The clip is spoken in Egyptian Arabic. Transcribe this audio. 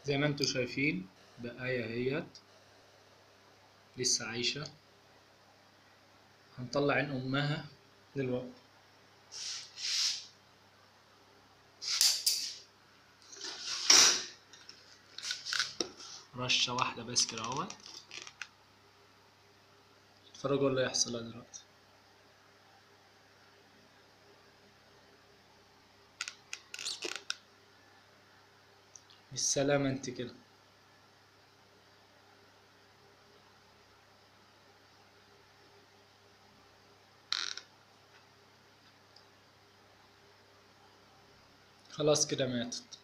زي ما انتوا شايفين بقايا اهيت لسه عايشة هنطلع عين امها دلوقتي رشة واحدة بس كده اهوت اتفرجوا اللي هيحصل دلوقتي بالسلامة انت كده خلاص كده ماتت